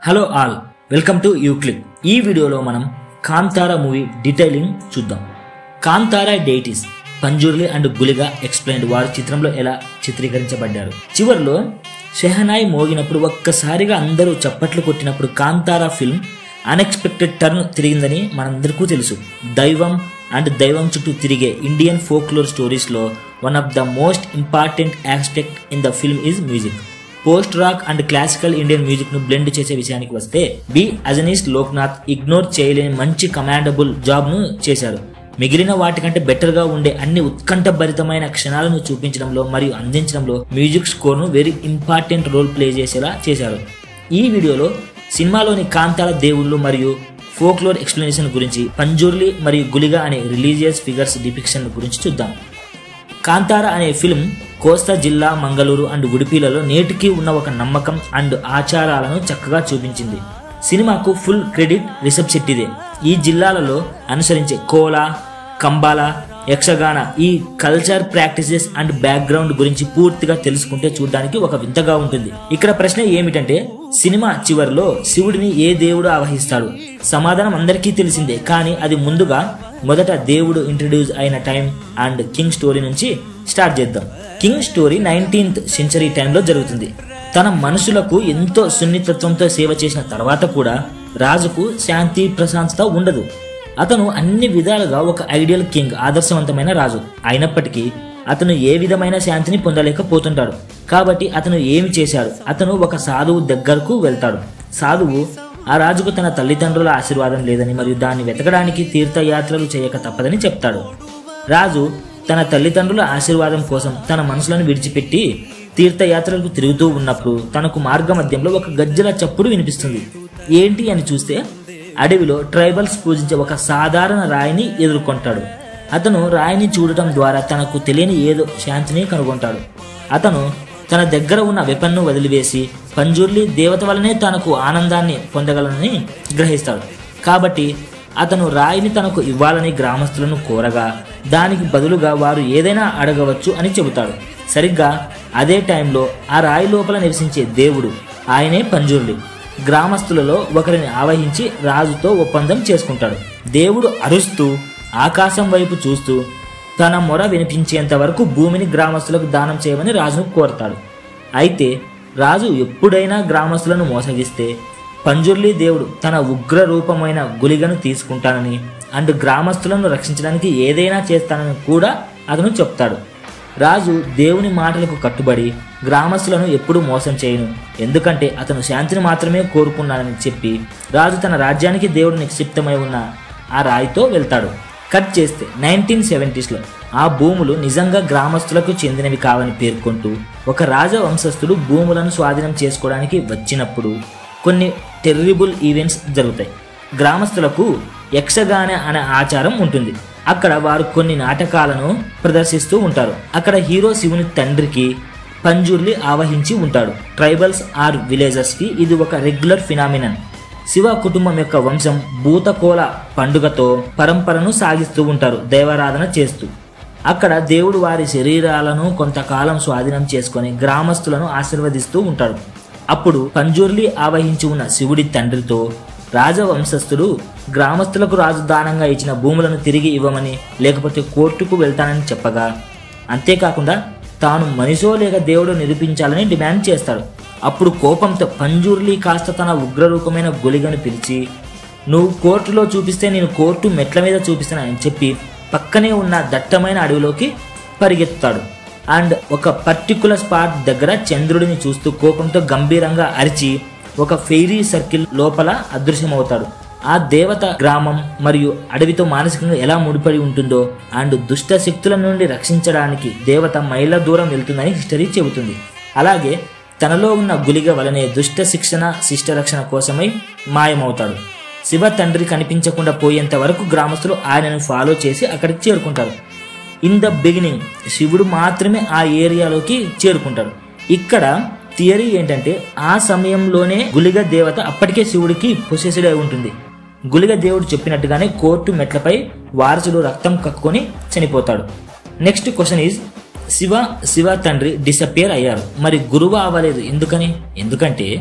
hello all welcome to యూక్లిక్ ఈ వీడియోలో మనం కాంతారా మూవీ డీటెయిలింగ్ చూద్దాం Kantara deities Panjurli and Guliga explained వారు చిత్రంలో ఎలా చిత్రీకరించబడ్డారు చివరిలో షెహనాయ్ మోగినప్పుడు ఒక్కసారిగా అందరూ చప్పట్లు కొట్టినప్పుడు కాంతారా ఫిల్మ్ అన్ఎక్స్పెక్టెడ్ టర్న్ తిరిగిందని మనందరికీ తెలుసు దైవం అండ్ దైవం చుట్టూ తిరిగే ఇండియన్ ఫోక్లోర్ స్టోరీస్లో one of the most important aspect in the film is music post rock and classical Indian music ను బ్లెండ్ చేసే విషయానికి వస్తే బి అజనీస్ లోక్నాథ్ ఇగ్నోర్ చేయలేని మంచి కమాండబుల్ జాబ్ ను చేశారు మిగిలిన వాటికంటే బెటర్ గా ఉండే అన్ని ఉత్కంఠభరితమైన క్షణాలను చూపించడంలో మరియు అందించడంలో మ్యూజిక్ స్కోర్ ను వెరీ ఇంపార్టెంట్ రోల్ ప్లే చేసేలా చేశారు ఈ వీడియోలో సినిమాలోని కాంతాల దేవుళ్ళు మరియు ఫోక్లోర్ ఎక్స్ప్లెనేషన్ గురించి పంజూర్లి మరియు గులిగా అనే రిలీజియస్ ఫిగర్స్ డిపిక్షన్ గురించి చూద్దాం కాంతార అనే ఫిల్మ్ కోస్తా జిల్లా మంగళూరు అండ్ ఉడిపిలలో నేటికి ఉన్న ఒక నమ్మకం అండ్ ఆచారాలను చక్కగా చూపించింది సినిమాకు ఫుల్ క్రెడిట్ రిషబ్ శెట్టిదే ఈ జిల్లాలలో అనుసరించే కోలా కంబాల యక్షగాన ఈ కల్చర్ ప్రాక్టీసెస్ అండ్ బ్యాక్గ్రౌండ్ గురించి పూర్తిగా తెలుసుకుంటే చూడడానికి ఒక వింతగా ఉంటుంది ఇక్కడ ప్రశ్న ఏమిటంటే సినిమా చివరిలో శివుడిని ఏ దేవుడు ఆవహిస్తాడు సమాధానం అందరికీ తెలిసిందే కానీ అది ముందుగా మొదట దేవుడు ఇంట్రడ్యూస్ అయిన టైం అండ్ కింగ్ స్టోరీ నుంచి స్టార్ట్ చేద్దాం కింగ్ స్టోరీ నైన్టీన్త్ సెంచరీ టైంలో జరుగుతుంది తన మనుషులకు ఎంతో సున్నితత్వంతో సేవ చేసిన తర్వాత కూడా రాజుకు శాంతి ప్రశాంతత ఉండదు అతను అన్ని విధాలుగా ఒక ఐడియల్ కింగ్ ఆదర్శవంతమైన రాజు అయినప్పటికీ అతను ఏ విధమైన శాంతిని పొందలేకపోతుంటాడు కాబట్టి అతను ఏమి చేశాడు అతను ఒక సాధువు దగ్గరకు వెళ్తాడు సాధువు ఆ రాజుకు తన తల్లిదండ్రుల ఆశీర్వాదం లేదని మరియు దాన్ని వెతకడానికి తీర్థయాత్రలు చేయక తప్పదని చెప్తాడు రాజు తన తల్లిదండ్రుల ఆశీర్వాదం కోసం తన మనసులను విడిచిపెట్టి తీర్థయాత్రలకు తిరుగుతూ ఉన్నప్పుడు తనకు మార్గ మధ్యంలో ఒక గజ్జల చప్పుడు వినిపిస్తుంది ఏంటి అని చూస్తే అడవిలో ట్రైబల్స్ పూజించే ఒక సాధారణ రాయిని ఎదుర్కొంటాడు అతను రాయిని చూడటం ద్వారా తనకు తెలియని ఏదో శాంతిని కనుగొంటాడు అతను తన దగ్గర ఉన్న వెపన్ను వదిలివేసి పంజుర్లి దేవత వల్లనే తనకు ఆనందాన్ని పొందగలనని గ్రహిస్తాడు కాబట్టి అతను రాయిని తనకు ఇవ్వాలని గ్రామస్తులను కోరగా దానికి బదులుగా వారు ఏదైనా అడగవచ్చు అని చెబుతాడు సరిగ్గా అదే టైంలో ఆ రాయి లోపల నివసించే దేవుడు ఆయనే పంజుర్లి గ్రామస్తులలో ఒకరిని ఆవహించి రాజుతో ఒప్పందం చేసుకుంటాడు దేవుడు అరుస్తూ ఆకాశం వైపు చూస్తూ తన మొర వినిపించేంత వరకు భూమిని గ్రామస్తులకు దానం చేయమని రాజును కోరతాడు అయితే రాజు ఎప్పుడైనా గ్రామస్తులను మోసగిస్తే పంజుర్లి దేవుడు తన ఉగ్ర రూపమైన గులిగను తీసుకుంటానని అండ్ గ్రామస్తులను రక్షించడానికి ఏదైనా చేస్తానని కూడా అతను చెప్తాడు రాజు దేవుని మాటలకు కట్టుబడి గ్రామస్తులను ఎప్పుడూ మోసం చేయను ఎందుకంటే అతను శాంతిని మాత్రమే కోరుకున్నానని చెప్పి రాజు తన రాజ్యానికి దేవుడు నిక్షిప్తమై ఉన్న ఆ రాయితో వెళ్తాడు కట్ చేస్తే నైన్టీన్ సెవెంటీస్లో ఆ భూములు నిజంగా గ్రామస్తులకు చెందినవి కావని పేర్కొంటూ ఒక రాజవంశస్థుడు భూములను స్వాధీనం చేసుకోవడానికి వచ్చినప్పుడు కొన్ని టెర్రిబుల్ ఈవెంట్స్ జరుగుతాయి గ్రామస్తులకు యక్షగాన అనే ఆచారం ఉంటుంది అక్కడ వారు కొన్ని నాటకాలను ప్రదర్శిస్తూ ఉంటారు అక్కడ హీరో శివుని తండ్రికి పంజుర్లి ఆవహించి ఉంటాడు ట్రైబల్స్ ఆర్ విలేజర్స్కి ఇది ఒక రెగ్యులర్ ఫినామినన్ శివ కుటుంబం యొక్క వంశం భూతకోల పండుగతో పరంపరను సాగిస్తూ ఉంటారు దైవారాధన చేస్తూ అక్కడ దేవుడు వారి శరీరాలను కొంతకాలం స్వాధీనం చేసుకొని గ్రామస్తులను ఆశీర్వదిస్తూ ఉంటాడు అప్పుడు పంజూర్లి ఆవహించి ఉన్న శివుడి తండ్రితో రాజవంశస్థుడు గ్రామస్తులకు రాజు దానంగా ఇచ్చిన భూములను తిరిగి ఇవ్వమని లేకపోతే కోర్టుకు వెళ్తానని చెప్పగా అంతేకాకుండా తాను మనిషో లేక దేవుడు నిరూపించాలని డిమాండ్ చేస్తాడు అప్పుడు కోపంతో పంజూర్లి కాస్త తన ఉగ్రరూపమైన గొలిగను పిలిచి నువ్వు కోర్టులో చూపిస్తే నేను కోర్టు మెట్ల మీద చూపిస్తానని చెప్పి పక్కనే ఉన్న దట్టమైన అడవిలోకి పరిగెత్తుతాడు అండ్ ఒక పర్టికులర్ స్పాట్ దగ్గర చంద్రుడిని చూస్తూ కోపంతో గంభీరంగా అరిచి ఒక ఫెయిరీ సర్కిల్ లోపల అదృశ్యమవుతాడు ఆ దేవత గ్రామం మరియు అడవితో మానసికంగా ఎలా ముడిపడి ఉంటుందో అండ్ దుష్ట శక్తుల నుండి రక్షించడానికి దేవత మైళ్ళ దూరం వెళ్తుందని హిస్టరీ చెబుతుంది అలాగే తనలో ఉన్న గులిగ వలనే దుష్ట శిక్షణ శిష్ట రక్షణ కోసమై మాయమవుతాడు శివ తండ్రి కనిపించకుండా పోయేంత వరకు గ్రామస్తులు ఆయనను ఫాలో చేసి అక్కడికి చేరుకుంటారు ఇన్ ద బిగినింగ్ శివుడు మాత్రమే ఆ ఏరియాలోకి చేరుకుంటాడు ఇక్కడ థియరీ ఏంటంటే ఆ సమయంలోనే గులిగ దేవత అప్పటికే శివుడికి పొసెసిడ్ అయి ఉంటుంది గులిగ దేవుడు చెప్పినట్టుగానే కోర్టు మెట్లపై వారసుడు రక్తం కక్కుకొని చనిపోతాడు next question is Shiva Shiva తండ్రి డిసపియర్ అయ్యారు మరి గురువు అవ్వలేదు ఎందుకని ఎందుకంటే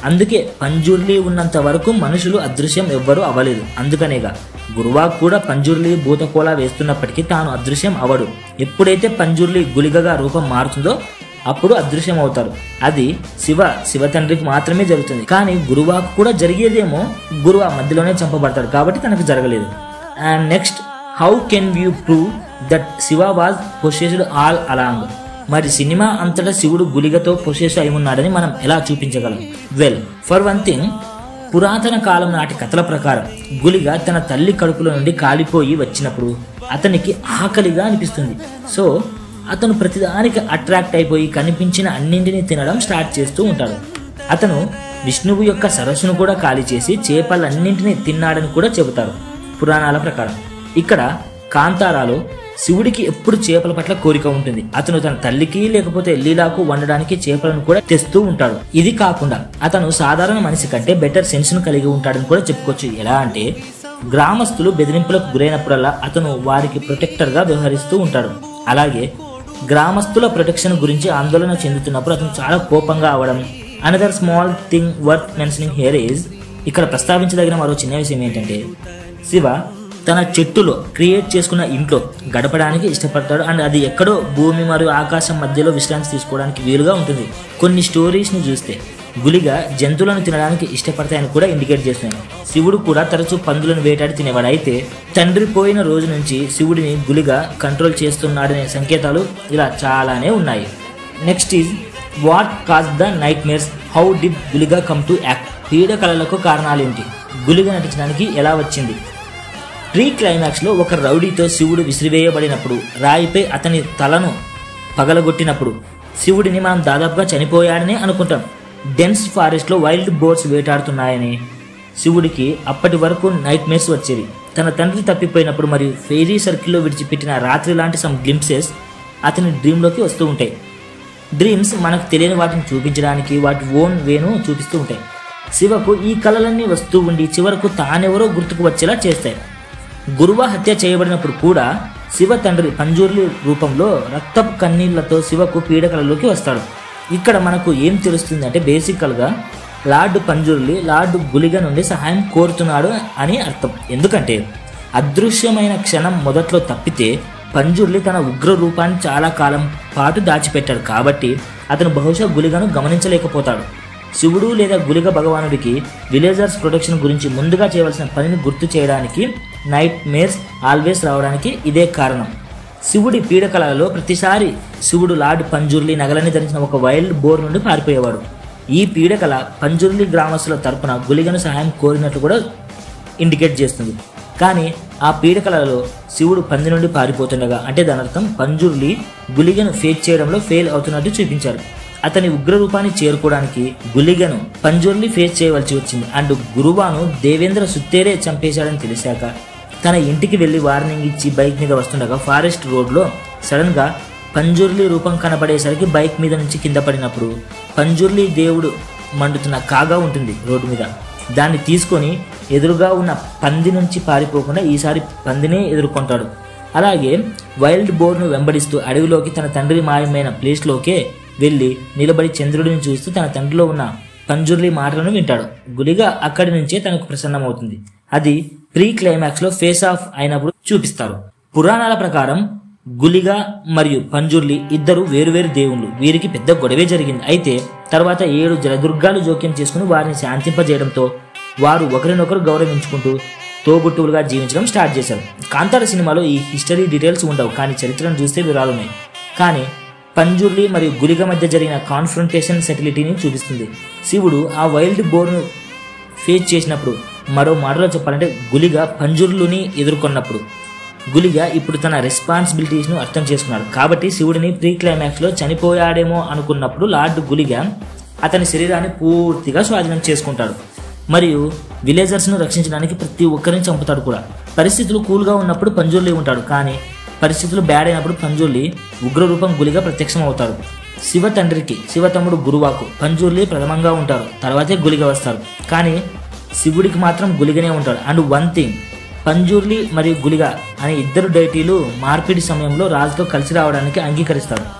అందుకే పంజుర్లి ఉన్నంత వరకు మనుషులు అదృశ్యం ఎవ్వరూ అవ్వలేదు అందుకనేగా గురువాకు కూడా పంజుర్లి భూతకోలా వేస్తున్నప్పటికీ తాను అదృశ్యం అవడు ఎప్పుడైతే పంజుర్లి గులిగగా రూపం మారుతుందో అప్పుడు అదృశ్యం అవుతారు అది శివ శివ తండ్రికి మాత్రమే జరుగుతుంది కానీ గురువాకు కూడా జరిగేదేమో గురువు ఆ మధ్యలోనే చంపబడతాడు కాబట్టి తనకు జరగలేదు and next how can you prove that Shiva was possessed all along మరి సినిమా అంతటా శివుడు గులిగతో పొసెస్ అయి ఉన్నాడని మనం ఎలా చూపించగలం వెల్ ఫర్ వన్ థింగ్ పురాతన కాలం నాటి కథల ప్రకారం గులిగ తన తల్లి కడుపులో నుండి కాలిపోయి వచ్చినప్పుడు అతనికి ఆకలిగా అనిపిస్తుంది సో అతను ప్రతిదానికి అట్రాక్ట్ అయిపోయి కనిపించిన అన్నింటినీ తినడం స్టార్ట్ చేస్తూ ఉంటాడు అతను విష్ణువు యొక్క సరస్సును కూడా ఖాళీ చేసి చేపలన్నింటినీ తిన్నాడని కూడా చెబుతారు పురాణాల ప్రకారం ఇక్కడ కాంతారాలో శివుడికి ఎప్పుడు చేపల పట్ల కోరిక ఉంటుంది అతను తన తల్లికి లేకపోతే లీలాకు వండడానికి చేపలను కూడా తెస్తూ ఉంటాడు ఇది కాకుండా అతను సాధారణ మనిషి కంటే బెటర్ సెన్స్ ను కలిగి ఉంటాడని కూడా చెప్పుకోవచ్చు ఎలా అంటే గ్రామస్తులు బెదిరింపులకు గురైనప్పుడల్లా అతను వారికి ప్రొటెక్టర్ గా వ్యవహరిస్తూ ఉంటాడు అలాగే గ్రామస్తుల ప్రొటెక్షన్ గురించి ఆందోళన చెందుతున్నప్పుడు అతను చాలా కోపంగా అవడం another small thing worth mentioning here is ఇక్కడ ప్రస్తావించదగిన మరో చిన్న విషయం ఏంటంటే శివ తన చెట్టులో క్రియేట్ చేసుకున్న ఇంట్లో గడపడానికి ఇష్టపడతాడు అండ్ అది ఎక్కడో భూమి మరియు ఆకాశం మధ్యలో విశ్రాంతి తీసుకోవడానికి వీలుగా ఉంటుంది కొన్ని స్టోరీస్ని చూస్తే గులిగ జంతువులను తినడానికి ఇష్టపడతాయని కూడా ఇండికేట్ చేస్తున్నాయి శివుడు కూడా తరచూ పందులను వేటాడి తినేవాడు అయితే తండ్రి పోయిన రోజు నుంచి శివుడిని గులిగ కంట్రోల్ చేస్తున్నాడనే సంకేతాలు ఇలా చాలానే ఉన్నాయి next is what cause the nightmares how did Guliga come to act పీడ కళలకు కారణాలేంటి గులిగ నటించడానికి ఎలా వచ్చింది ప్రీ క్లైమాక్స్లో ఒక రౌడీతో శివుడు విసిరివేయబడినప్పుడు రాయిపై అతని తలను పగలగొట్టినప్పుడు శివుడిని మనం దాదాపుగా చనిపోయాడని అనుకుంటాం డెన్స్ ఫారెస్ట్లో వైల్డ్ బోర్డ్స్ వేటాడుతున్నాయని శివుడికి అప్పటి వరకు నైట్ మేర్స్ వచ్చేవి తన తండ్రి తప్పిపోయినప్పుడు మరియు ఫెయిరీ సర్కిల్లో విడిచిపెట్టిన రాత్రి లాంటి సమ్ గ్లింప్సెస్ అతని డ్రీమ్లోకి వస్తూ ఉంటాయి డ్రీమ్స్ మనకు తెలియని వాటిని చూపించడానికి వాటి ఓన్ వేను చూపిస్తూ ఉంటాయి శివకు ఈ కళలన్నీ వస్తూ ఉండి చివరకు తానెవరో గుర్తుకు వచ్చేలా చేస్తాయి గురువ హత్య చేయబడినప్పుడు కూడా శివ తండ్రి పంజూర్లి రూపంలో రక్తపు కన్నీళ్లతో శివకు పీడకలలోకి వస్తాడు ఇక్కడ మనకు ఏం తెలుస్తుంది అంటే బేసికల్గా లార్డ్ పంజుర్లి లార్డ్ గులిగ నుండి సహాయం కోరుతున్నాడు అని అర్థం ఎందుకంటే అదృశ్యమైన క్షణం మొదట్లో తప్పితే పంజుర్లి తన ఉగ్ర రూపాన్ని చాలా కాలం పాటు దాచిపెట్టాడు కాబట్టి అతను బహుశా గులిగను గమనించలేకపోతాడు శివుడు లేదా గులిగ భగవానుడికి విలేజర్స్ ప్రొటెక్షన్ గురించి ముందుగా చేయవలసిన పనిని గుర్తు చేయడానికి నైట్ మేర్స్ ఆల్వేస్ రావడానికి ఇదే కారణం శివుడి పీడకలలో ప్రతిసారి శివుడు లార్డ్ పంజుర్లి నగలని ధరించిన ఒక వైల్డ్ బోర్ నుండి పారిపోయేవాడు ఈ పీడకల పంజుర్లి గ్రామస్తుల తరపున గులిగను సహాయం కోరినట్లు కూడా ఇండికేట్ చేస్తుంది కానీ ఆ పీడకలలో శివుడు పంది నుండి పారిపోతుండగా అంటే దాని అర్థం పంజుర్లి గులిగను ఫేస్ చేయడంలో ఫెయిల్ అవుతున్నట్టు చూపించారు అతని ఉగ్ర రూపాన్ని చేరుకోవడానికి గులిగను పంజుర్లి ఫేస్ చేయవలసి వచ్చింది అండ్ గురువాను దేవేంద్ర సుత్తేరే చంపేశాడని తెలిసాక తన ఇంటికి వెళ్ళి వార్నింగ్ ఇచ్చి బైక్ మీద వస్తుండగా ఫారెస్ట్ రోడ్లో సడన్గా పంజుర్లి రూపం కనబడేసరికి బైక్ మీద నుంచి కింద పడినప్పుడు పంజుర్లి దేవుడు మండుతున్న కాగా ఉంటుంది రోడ్డు మీద దాన్ని తీసుకొని ఎదురుగా ఉన్న పంది నుంచి పారిపోకుండా ఈసారి పందినే ఎదుర్కొంటాడు అలాగే వైల్డ్ బోర్ను వెంబడిస్తూ అడవిలోకి తన తండ్రి మాయమైన ప్లేస్లోకే వెళ్ళి నిలబడి చంద్రుడిని చూస్తూ తన తండ్రిలో ఉన్న పంజుర్లి మాటలను వింటాడు గులిగా అక్కడి నుంచే తనకు ప్రసన్నమవుతుంది అది ప్రీ క్లైమాక్స్లో ఫేస్ ఆఫ్ అయినప్పుడు చూపిస్తారు పురాణాల ప్రకారం గులిగా మరియు పంజుర్లి ఇద్దరు వేరువేరు దేవుళ్ళు వీరికి పెద్ద గొడవే జరిగింది అయితే తర్వాత ఏడు జలదుర్గాలు జోక్యం చేసుకుని వారిని శాంతింపజేయడంతో వారు ఒకరినొకరు గౌరవించుకుంటూ తోబుట్టువులుగా జీవించడం స్టార్ట్ చేశారు కాంతార సినిమాలో ఈ హిస్టరీ డీటెయిల్స్ ఉండవు కానీ చరిత్రను చూస్తే వివరాలున్నాయి కానీ పంజుర్లి మరియు గులిగ మధ్య జరిగిన కాన్ఫ్రంటేషన్ సెటిలిటీని చూపిస్తుంది శివుడు ఆ వైల్డ్ బోర్ను ఫేస్ చేసినప్పుడు మరో మాటలో చెప్పాలంటే గులిగ పంజుర్లుని ఎదుర్కొన్నప్పుడు గులిగ ఇప్పుడు తన రెస్పాన్సిబిలిటీస్ను అర్థం చేసుకున్నాడు కాబట్టి శివుడిని ప్రీ క్లైమాక్స్లో చనిపోయాడేమో అనుకున్నప్పుడు లార్డ్ గులిగ అతని శరీరాన్ని పూర్తిగా స్వాధీనం చేసుకుంటాడు మరియు విలేజర్స్ను రక్షించడానికి ప్రతి ఒక్కరిని చంపుతాడు కూడా పరిస్థితులు కూల్గా ఉన్నప్పుడు పంజుర్లి ఉంటాడు కానీ పరిస్థితులు బ్యాడ్ అయినప్పుడు పంజుర్లి ఉగ్రరూపం గులిగా ప్రత్యక్షం అవుతాడు శివ తండ్రికి శివ తమ్ముడు గురువాకు పంజుర్లి ప్రథమంగా ఉంటారు తర్వాతే గులిగ వస్తారు కానీ శివుడికి మాత్రం గులిగనే ఉంటాడు అండ్ వన్ థింగ్ పంజూర్లి మరియు గులిగ అనే ఇద్దరు డైటీలు మార్పిడి సమయంలో రాజుతో కలిసి రావడానికి అంగీకరిస్తారు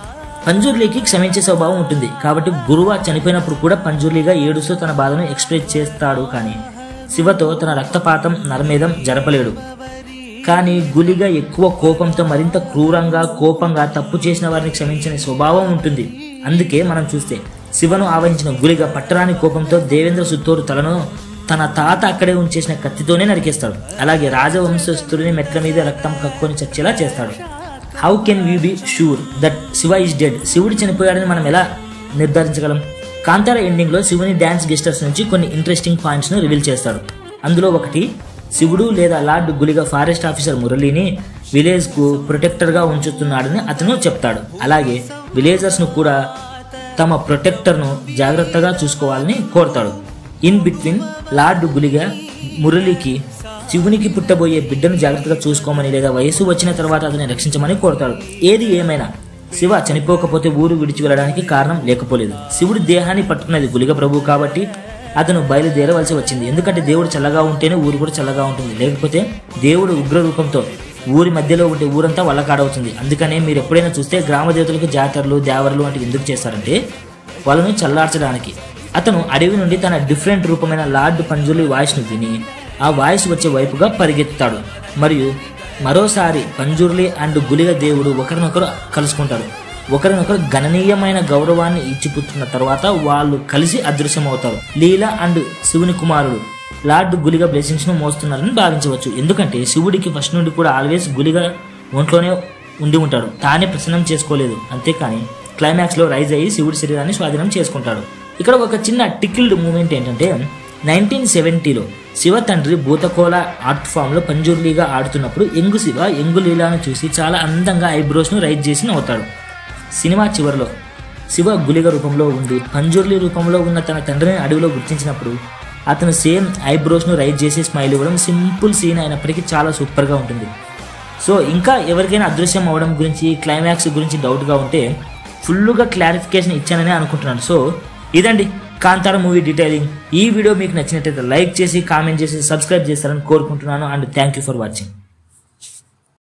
పంజుర్లీకి క్షమించే స్వభావం ఉంటుంది కాబట్టి గురువ చనిపోయినప్పుడు కూడా పంజుర్లీగా ఏడుస్తూ తన బాధను ఎక్స్ప్రెస్ చేస్తాడు కానీ శివతో తన రక్తపాతం నరమేధం జరపలేడు కానీ గులిగా ఎక్కువ కోపంతో మరింత క్రూరంగా కోపంగా తప్పు చేసిన వారిని క్షమించని స్వభావం ఉంటుంది అందుకే మనం చూస్తే శివను ఆవహించిన గులిగా పట్టరాని కోపంతో దేవేంద్ర సుత్తోరు తలను తన తాత అక్కడే ఉంచేసిన కత్తితోనే నరికేస్తాడు అలాగే రాజవంశస్థుడిని మెట్ల మీద రక్తం కక్కుని చచ్చేలా చేస్తాడు how can we be sure that Shiva is dead శివుడు చనిపోయాడని మనం ఎలా నిర్ధారించగలం కాంతార ఎండింగ్ లో శివుని డాన్స్ గెస్టర్స్ నుంచి కొన్ని ఇంట్రెస్టింగ్ పాయింట్స్ ను రివీల్ చేస్తాడు అందులో ఒకటి శివుడు లేదా లార్డ్ గులిగా ఫారెస్ట్ ఆఫీసర్ మురళిని విలేజ్ కు ప్రొటెక్టర్ గా ఉంచుతున్నాడని అతను చెప్తాడు అలాగే విలేజర్స్ ను కూడా తమ ప్రొటెక్టర్ ను జాగ్రత్తగా చూసుకోవాలని కోరతాడు ఇన్ బిట్వీన్ లార్డ్ గులిగా మురళికి శివునికి పుట్టబోయే బిడ్డను జాగ్రత్తగా చూసుకోమని లేదా వయసు వచ్చిన తర్వాత అతన్ని రక్షించమని కోరతాడు ఏది ఏమైనా శివ చనిపోకపోతే ఊరు విడిచి వెళ్ళడానికి కారణం లేకపోలేదు శివుడి దేహాన్ని పట్టుకున్నది గులిగ ప్రభువు కాబట్టి అతను బయలుదేరవలసి వచ్చింది ఎందుకంటే దేవుడు చల్లగా ఉంటేనే ఊరు కూడా చల్లగా ఉంటుంది లేకపోతే దేవుడు ఉగ్ర రూపంతో ఊరి మధ్యలో ఉంటే ఊరంతా వల్లకాడవుతుంది అందుకనే మీరు ఎప్పుడైనా చూస్తే గ్రామ దేవతలకు జాతరలు దేవరలు వంటివి ఎందుకు చేస్తారంటే వాళ్ళను చల్లార్చడానికి అతను అడవి నుండి తన డిఫరెంట్ రూపమైన లార్డ్ పంజులి వాయిస్ను విని ఆ వాయిస్ వచ్చే వైపుగా పరిగెత్తాడు మరియు మరోసారి పంజుర్లి అండ్ గులిగ దేవుడు ఒకరినొకరు కలుసుకుంటారు ఒకరినొకరు గణనీయమైన గౌరవాన్ని ఇచ్చిపుచ్చుకున్న తర్వాత వాళ్ళు కలిసి అదృశ్యమవుతారు లీలా అండ్ శివుని కుమారుడు లార్డ్ గులిగ బ్లెస్సింగ్స్ ను మోస్తున్నారని భావించవచ్చు ఎందుకంటే శివుడికి ఫస్ట్ నుండి కూడా ఆల్వేస్ గులిగ ఒంట్లోనే ఉండి ఉంటాడు తానే ప్రసన్నం చేసుకోలేదు అంతేకాని క్లైమాక్స్ లో రైజ్ అయ్యి శివుడి శరీరాన్ని స్వాధీనం చేసుకుంటాడు ఇక్కడ ఒక చిన్న టికిల్డ్ మూమెంట్ ఏంటంటే నైన్టీన్ సెవెంటీలో శివ తండ్రి భూతకోల ఆర్ట్ ఫామ్ లో పంజుర్లీగా ఆడుతున్నప్పుడు ఎంగు శివ ఎంగు లీలాను చూసి చాలా అందంగా ఐబ్రోస్ ను రైజ్ చేసి నవ్వుతాడు సినిమా చివరిలో శివ గులిగ రూపంలో ఉండి పంజుర్లి రూపంలో ఉన్న తన తండ్రిని అడవిలో గుర్తించినప్పుడు అతను సేమ్ ఐబ్రోస్ను రైజ్ చేసి స్మైల్ ఇవ్వడం సింపుల్ సీన్ అయినప్పటికీ చాలా సూపర్గా ఉంటుంది సో ఇంకా ఎవరికైనా అదృశ్యం అవ్వడం గురించి క్లైమాక్స్ గురించి డౌట్గా ఉంటే ఫుల్గా క్లారిఫికేషన్ ఇచ్చానని అనుకుంటున్నాను సో ఇదండి కాంతార మూవీ డీటెయిలింగ్ ఈ వీడియో మీకు నచ్చినట్లయితే లైక్ చేసి కామెంట్ చేసి సబ్స్క్రైబ్ చేస్తారని కోరుకుంటున్నాను and thank you for watching